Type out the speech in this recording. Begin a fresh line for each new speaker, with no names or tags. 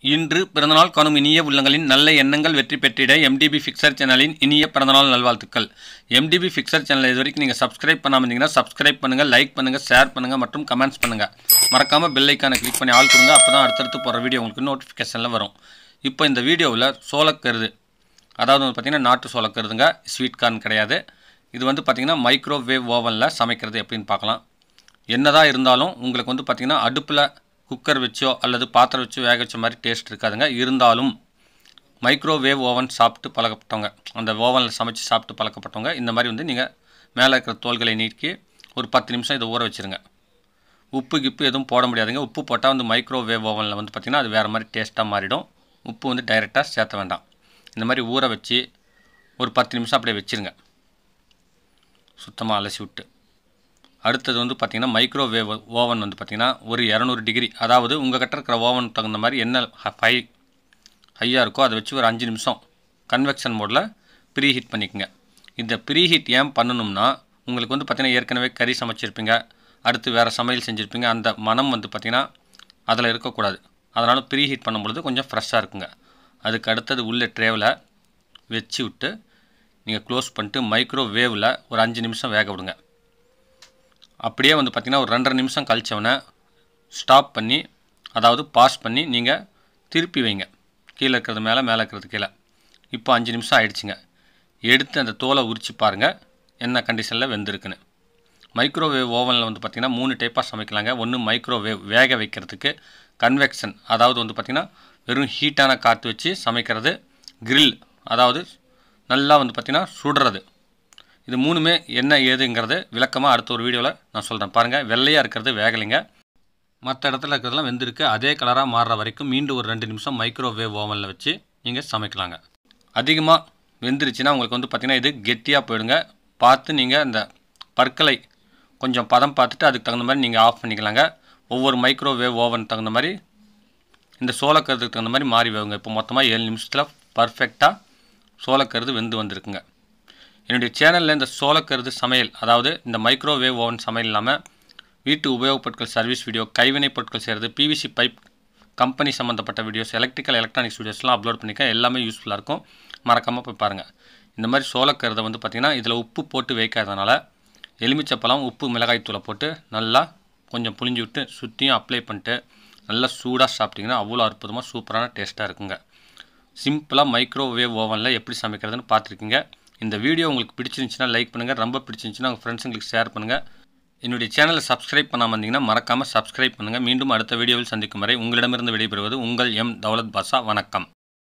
இன்று பிறந்தநாள் காணும் இனிய உள்ளங்களின் நல்ல எண்ணங்கள் வெற்றி பெற்றிட எம்டிபி ஃபிக்சர் சேனலின் இனிய பிறந்தநாள் நல்வாழ்த்துக்கள் எம்டிபி ஃபிக்சர் சேனல் இது வரைக்கும் நீங்கள் சப்ஸ்கிரைப் பண்ணாமல் இருந்தீங்கன்னா சப்ஸ்கிரைப் பண்ணுங்கள் லைக் பண்ணுங்கள் ஷேர் பண்ணுங்கள் மற்றும் கமெண்ட்ஸ் பண்ணுங்கள் மறக்காமல் பெல் ஐக்கானை கிளிக் பண்ணி ஆள் கொடுங்க அப்போ தான் அடுத்தடுத்து போகிற வீடியோ உங்களுக்கு நோட்டிஃபிகேஷனில் வரும் இப்போ இந்த வீடியோவில் சோளக்கருது அதாவது வந்து பார்த்திங்கன்னா நாட்டு சோளக்கருதுங்க ஸ்வீட் கார்ன் கிடையாது இது வந்து பார்த்திங்கன்னா மைக்ரோவேவ் ஓவனில் சமைக்கிறது எப்படின்னு பார்க்கலாம் என்னதான் இருந்தாலும் உங்களுக்கு வந்து பார்த்திங்கன்னா அடுப்பில் குக்கர் வச்சோ அல்லது பாத்திரம் வச்சோ வேக வச்ச மாதிரி டேஸ்ட் இருக்காதுங்க இருந்தாலும் மைக்ரோவேவ் ஓவன் சாப்பிட்டு பழக்கப்பட்டவங்க அந்த ஓவனில் சமைச்சு சாப்பிட்டு பழக்கப்பட்டவங்க இந்த மாதிரி வந்து நீங்கள் மேலே இருக்கிற தோள்களை நீக்கி ஒரு பத்து நிமிஷம் இதை ஊற வச்சுருங்க உப்பு கிப்பு எதுவும் போட முடியாதுங்க உப்பு போட்டால் வந்து மைக்ரோவேவ் ஓவனில் வந்து பார்த்திங்கன்னா அது வேறு மாதிரி டேஸ்ட்டாக மாறிடும் உப்பு வந்து டைரெக்டாக சேர்த்த வேண்டாம் இந்த மாதிரி ஊற வச்சு ஒரு பத்து நிமிஷம் அப்படியே வச்சுருங்க சுத்தமாக அலசி விட்டு அடுத்தது வந்து பார்த்திங்கன்னா மைக்ரோவேவ் ஓவன் வந்து பார்த்திங்கன்னா ஒரு இரநூறு டிகிரி அதாவது உங்கள் கிட்ட இருக்கிற ஓவன் தகுந்த மாதிரி என்ன ஹை ஹையாக இருக்கோ அதை வச்சு ஒரு அஞ்சு நிமிஷம் கன்வெக்ஷன் மோடில் ப்ரீ ஹீட் பண்ணிக்கோங்க இந்த ப்ரீ ஹீட் ஏன் பண்ணணும்னா உங்களுக்கு வந்து பார்த்திங்கன்னா ஏற்கனவே கறி சமைச்சிருப்பீங்க அடுத்து வேறு சமையல் செஞ்சுருப்பீங்க அந்த மனம் வந்து பார்த்திங்கன்னா அதில் இருக்கக்கூடாது அதனால் ப்ரீ ஹீட் பண்ணும்பொழுது கொஞ்சம் ஃப்ரெஷ்ஷாக இருக்குங்க அதுக்கு அடுத்தது உள்ள ட்ரேவில் வச்சு விட்டு நீங்கள் க்ளோஸ் பண்ணிட்டு மைக்ரோவேவில் ஒரு அஞ்சு நிமிஷம் வேக விடுங்க அப்படியே வந்து பார்த்திங்கன்னா ஒரு ரெண்டரை நிமிஷம் கழிச்சவொடனே ஸ்டாப் பண்ணி அதாவது பாஸ் பண்ணி நீங்கள் திருப்பி வைங்க கீழே இருக்கிறது மேலே மேலே இருக்கிறது கீழே இப்போ அஞ்சு நிமிஷம் ஆயிடுச்சுங்க எடுத்து அந்த தோலை உரித்து பாருங்கள் என்ன கண்டிஷனில் வெந்திருக்குன்னு மைக்ரோவேவ் ஓவனில் வந்து பார்த்திங்கன்னா மூணு டைப்பாக சமைக்கலாங்க ஒன்று மைக்ரோவேவ் வேக வைக்கிறதுக்கு கன்வெக்ஷன் அதாவது வந்து பார்த்திங்கன்னா வெறும் ஹீட்டான காற்று வச்சு சமைக்கிறது கிரில் அதாவது நல்லா வந்து பார்த்திங்கன்னா சுடுறது இது மூணுமே என்ன ஏதுங்கிறது விளக்கமாக அடுத்த ஒரு வீடியோவில் நான் சொல்கிறேன் பாருங்கள் வெள்ளையாக இருக்கிறது வேகலைங்க மற்ற இடத்துல இருக்கிறதெல்லாம் வெந்திருக்கு அதே கலராக மாறுற வரைக்கும் மீண்டும் ஒரு ரெண்டு நிமிஷம் மைக்ரோவேவ் ஓவனில் வச்சு நீங்கள் சமைக்கலாங்க அதிகமாக வெந்துருச்சுன்னா உங்களுக்கு வந்து பார்த்திங்கன்னா இது கெட்டியாக போயிடுங்க பார்த்து நீங்கள் இந்த பற்களை கொஞ்சம் பதம் பார்த்துட்டு அதுக்கு தகுந்த மாதிரி நீங்கள் ஆஃப் பண்ணிக்கலாங்க ஒவ்வொரு மைக்ரோவேவ் ஓவன் தகுந்த மாதிரி இந்த சோளக்கருதுக்கு தகுந்த மாதிரி மாறி வேவுங்க இப்போ மொத்தமாக ஏழு நிமிஷத்தில் பர்ஃபெக்டாக சோளக்கருது வெந்து வந்திருக்குங்க என்னுடைய சேனலில் இந்த சோளக்கருது சமையல் அதாவது இந்த மைக்ரோவேவ் ஓவன் சமையல் இல்லாமல் வீட்டு உபயோகப் பொருட்கள் சர்வீஸ் வீடியோ கைவினைப் பொருட்கள் செய்கிறது பிவிசி பைப் கம்பெனி சம்மந்தப்பட்ட வீடியோஸ் எலக்ட்ரிக்கல் எலக்ட்ரானிக்ஸ் வீடியோஸ்லாம் அப்லோட் பண்ணிக்க எல்லாமே யூஸ்ஃபுல்லாக இருக்கும் மறக்காமல் போய் பாருங்கள் இந்த மாதிரி சோளக்கருதை வந்து பார்த்திங்கன்னா இதில் உப்பு போட்டு வைக்காதனால எலுமிச்சப்பழம் உப்பு மிளகாய் தூளை போட்டு நல்லா கொஞ்சம் புளிஞ்சு விட்டு சுற்றியும் அப்ளை பண்ணிட்டு நல்லா சூடாக சாப்பிட்டிங்கன்னா அவ்வளோ அற்புதமாக சூப்பரான டேஸ்ட்டாக இருக்குங்க சிம்பிளாக மைக்ரோவேவ் ஓவனில் எப்படி சமைக்கிறதுன்னு பார்த்துருக்கீங்க இந்த வீடியோ உங்களுக்கு பிடிச்சிருந்துச்சுன்னா லைக் பண்ணுங்கள் ரொம்ப பிடிச்சிருந்துச்சுன்னா உங்கள் ஃப்ரெண்ட்ஸுங்களுக்கு ஷேர் பண்ணுங்கள் என்னுடைய சேனலை சப்ஸ்கிரைப் பண்ணாமல் இருந்தீங்கன்னா மறக்காமல் சப்ஸ்கிரைப் பண்ணுங்கள் மீண்டும் அடுத்த வீடியோவில் சந்திக்கும் வரை உங்களிடமிருந்து விடைபெறுவது உங்கள் எம் தௌலத் பாஷா வணக்கம்